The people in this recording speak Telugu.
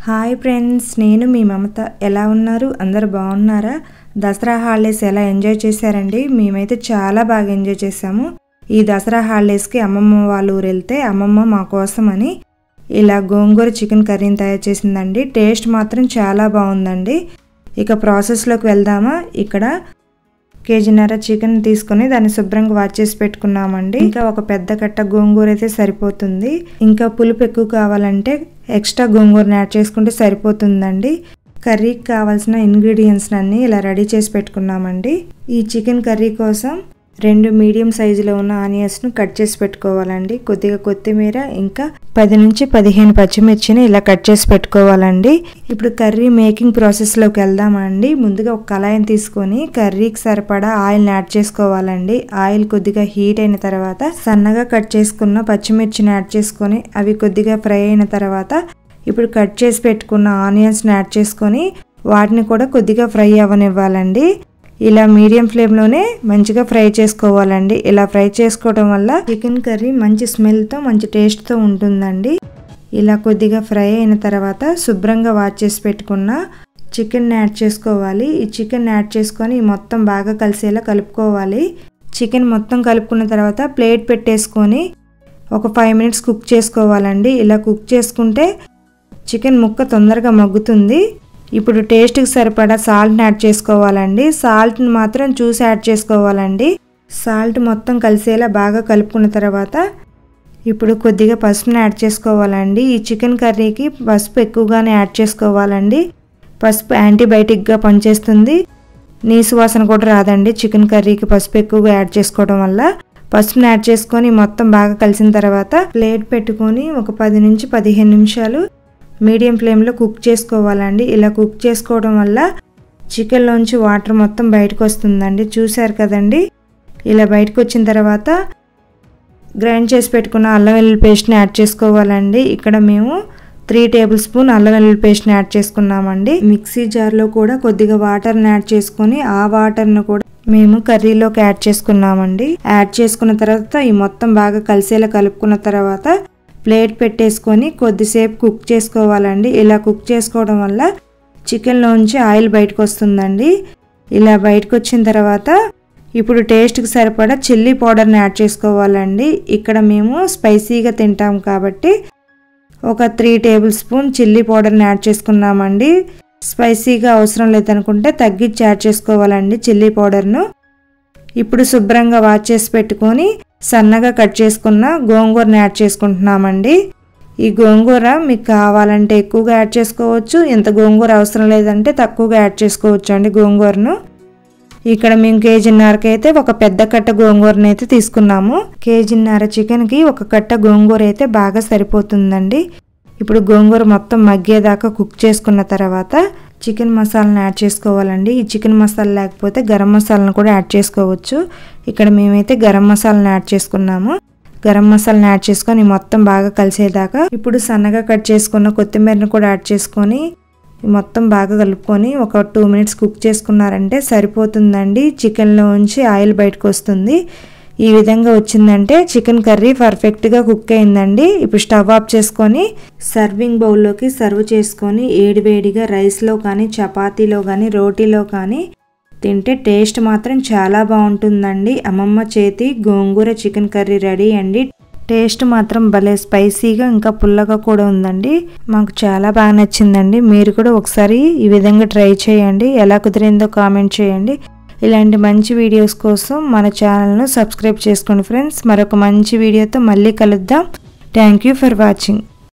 హాయ్ ఫ్రెండ్స్ నేను మీ మమత ఎలా ఉన్నారు అందరు బాగున్నారా దసరా హాలిడేస్ ఎలా ఎంజాయ్ చేశారండి మేమైతే చాలా బాగా ఎంజాయ్ చేశాము ఈ దసరా హాలిడేస్కి అమ్మమ్మ వాళ్ళ ఊరు వెళ్తే అమ్మమ్మ మా కోసం అని ఇలా గోంగూర చికెన్ కర్రీని తయారు చేసిందండి టేస్ట్ మాత్రం చాలా బాగుందండి ఇక ప్రాసెస్లోకి వెళ్దామా ఇక్కడ కేజీన్నర చికెన్ తీసుకొని దాన్ని శుభ్రంగా వాష్ చేసి పెట్టుకున్నామండి ఇంకా ఒక పెద్ద కట్ట గోంగూర అయితే సరిపోతుంది ఇంకా పులుపు ఎక్కువ కావాలంటే ఎక్స్ట్రా గోంగూరని యాడ్ చేసుకుంటే సరిపోతుందండి కర్రీకి కావాల్సిన ఇంగ్రీడియంట్స్ అన్ని ఇలా రెడీ చేసి పెట్టుకున్నామండి ఈ చికెన్ కర్రీ కోసం రెండు మీడియం సైజులో ఉన్న ఆనియన్స్ను కట్ చేసి పెట్టుకోవాలండి కొద్దిగా కొత్తిమీర ఇంకా పది నుంచి పదిహేను పచ్చిమిర్చిని ఇలా కట్ చేసి పెట్టుకోవాలండి ఇప్పుడు కర్రీ మేకింగ్ ప్రాసెస్లోకి వెళ్దామండి ముందుగా ఒక కళాయిని తీసుకొని కర్రీకి సరిపడా ఆయిల్ని యాడ్ చేసుకోవాలండి ఆయిల్ కొద్దిగా హీట్ అయిన తర్వాత సన్నగా కట్ చేసుకున్న పచ్చిమిర్చిని యాడ్ చేసుకొని అవి కొద్దిగా ఫ్రై అయిన తర్వాత ఇప్పుడు కట్ చేసి పెట్టుకున్న ఆనియన్స్ని యాడ్ చేసుకొని వాటిని కూడా కొద్దిగా ఫ్రై అవ్వనివ్వాలండి ఇలా మీడియం ఫ్లేమ్లోనే మంచిగా ఫ్రై చేసుకోవాలండి ఇలా ఫ్రై చేసుకోవడం వల్ల చికెన్ కర్రీ మంచి స్మెల్తో మంచి టేస్ట్తో ఉంటుందండి ఇలా కొద్దిగా ఫ్రై అయిన తర్వాత శుభ్రంగా వాష్ చేసి పెట్టుకున్న చికెన్ యాడ్ చేసుకోవాలి ఈ చికెన్ యాడ్ చేసుకొని మొత్తం బాగా కలిసేలా కలుపుకోవాలి చికెన్ మొత్తం కలుపుకున్న తర్వాత ప్లేట్ పెట్టేసుకొని ఒక ఫైవ్ మినిట్స్ కుక్ చేసుకోవాలండి ఇలా కుక్ చేసుకుంటే చికెన్ ముక్క తొందరగా మగ్గుతుంది ఇప్పుడు టేస్ట్కి సరిపడా సాల్ట్ని యాడ్ చేసుకోవాలండి సాల్ట్ని మాత్రం చూసి యాడ్ చేసుకోవాలండి సాల్ట్ మొత్తం కలిసేలా బాగా కలుపుకున్న తర్వాత ఇప్పుడు కొద్దిగా పసుపుని యాడ్ చేసుకోవాలండి ఈ చికెన్ కర్రీకి పసుపు ఎక్కువగానే యాడ్ చేసుకోవాలండి పసుపు యాంటీబయాటిక్గా పనిచేస్తుంది నీసు వాసన కూడా రాదండి చికెన్ కర్రీకి పసుపు ఎక్కువగా యాడ్ చేసుకోవడం వల్ల పసుపుని యాడ్ చేసుకొని మొత్తం బాగా కలిసిన తర్వాత ప్లేట్ పెట్టుకొని ఒక పది నుంచి పదిహేను నిమిషాలు మీడియం ఫ్లేమ్లో కుక్ చేసుకోవాలండి ఇలా కుక్ చేసుకోవడం వల్ల చికెన్లోంచి వాటర్ మొత్తం బయటకు వస్తుందండి చూశారు కదండి ఇలా బయటకు వచ్చిన తర్వాత గ్రైండ్ చేసి పెట్టుకున్న అల్లం వెల్లుల్లి పేస్ట్ని యాడ్ చేసుకోవాలండి ఇక్కడ మేము త్రీ టేబుల్ స్పూన్ అల్లం వెల్లుల్లి పేస్ట్ని యాడ్ చేసుకున్నామండి మిక్సీ జార్లో కూడా కొద్దిగా వాటర్ని యాడ్ చేసుకొని ఆ వాటర్ను కూడా మేము కర్రీలోకి యాడ్ చేసుకున్నామండి యాడ్ చేసుకున్న తర్వాత ఈ మొత్తం బాగా కలిసేలా కలుపుకున్న తర్వాత ప్లేట్ పెట్టేసుకొని కొద్దిసేపు కుక్ చేసుకోవాలండి ఇలా కుక్ చేసుకోవడం వల్ల చికెన్లోంచి ఆయిల్ బయటకు వస్తుందండి ఇలా బయటకు వచ్చిన తర్వాత ఇప్పుడు టేస్ట్కి సరిపడా చిల్లీ పౌడర్ని యాడ్ చేసుకోవాలండి ఇక్కడ మేము స్పైసీగా తింటాం కాబట్టి ఒక త్రీ టేబుల్ స్పూన్ చిల్లీ పౌడర్ని యాడ్ చేసుకున్నామండి స్పైసీగా అవసరం లేదనుకుంటే తగ్గించి యాడ్ చేసుకోవాలండి చిల్లీ పౌడర్ను ఇప్పుడు శుభ్రంగా వాష్ చేసి పెట్టుకొని సన్నగా కట్ చేసుకున్న గోంగూరని యాడ్ చేసుకుంటున్నామండి ఈ గోంగూర మీకు కావాలంటే ఎక్కువగా యాడ్ చేసుకోవచ్చు ఇంత గోంగూర అవసరం లేదంటే తక్కువగా యాడ్ చేసుకోవచ్చు అండి గోంగూరను ఇక్కడ మేము కేజీన్నరకి అయితే ఒక పెద్ద కట్ట గోంగూరని అయితే తీసుకున్నాము కేజీన్నర చికెన్కి ఒక కట్ట గోంగూర అయితే బాగా సరిపోతుందండి ఇప్పుడు గోంగూర మొత్తం మగ్గేదాకా కుక్ చేసుకున్న తర్వాత చికెన్ మసాలాను యాడ్ చేసుకోవాలండి ఈ చికెన్ మసాలా లేకపోతే గరం మసాలాను కూడా యాడ్ చేసుకోవచ్చు ఇక్కడ మేమైతే గరం మసాలాను యాడ్ చేసుకున్నాము గరం మసాలాను యాడ్ చేసుకొని మొత్తం బాగా కలిసేదాకా ఇప్పుడు సన్నగా కట్ చేసుకున్న కొత్తిమీరను కూడా యాడ్ చేసుకొని మొత్తం బాగా కలుపుకొని ఒక టూ మినిట్స్ కుక్ చేసుకున్నారంటే సరిపోతుందండి చికెన్లో ఉంచి ఆయిల్ బయటకు వస్తుంది ఈ విధంగా వచ్చిందంటే చికెన్ కర్రీ పర్ఫెక్ట్గా కుక్ అయిందండి ఇప్పుడు స్టవ్ ఆఫ్ చేసుకొని సర్వింగ్ బౌల్లోకి సర్వ్ చేసుకొని వేడివేడిగా రైస్లో కానీ చపాతీలో కానీ రోటీలో కానీ తింటే టేస్ట్ మాత్రం చాలా బాగుంటుందండి అమ్మమ్మ చేతి గోంగూర చికెన్ కర్రీ రెడీ అండి టేస్ట్ మాత్రం భలే స్పైసీగా ఇంకా పుల్లగా కూడా ఉందండి మాకు చాలా బాగా నచ్చిందండి మీరు కూడా ఒకసారి ఈ విధంగా ట్రై చేయండి ఎలా కుదిరిందో కామెంట్ చేయండి ఇలాంటి మంచి వీడియోస్ కోసం మన ఛానల్ను సబ్స్క్రైబ్ చేసుకోండి ఫ్రెండ్స్ మరొక మంచి వీడియోతో మళ్ళీ కలుద్దాం థ్యాంక్ యూ ఫర్ వాచింగ్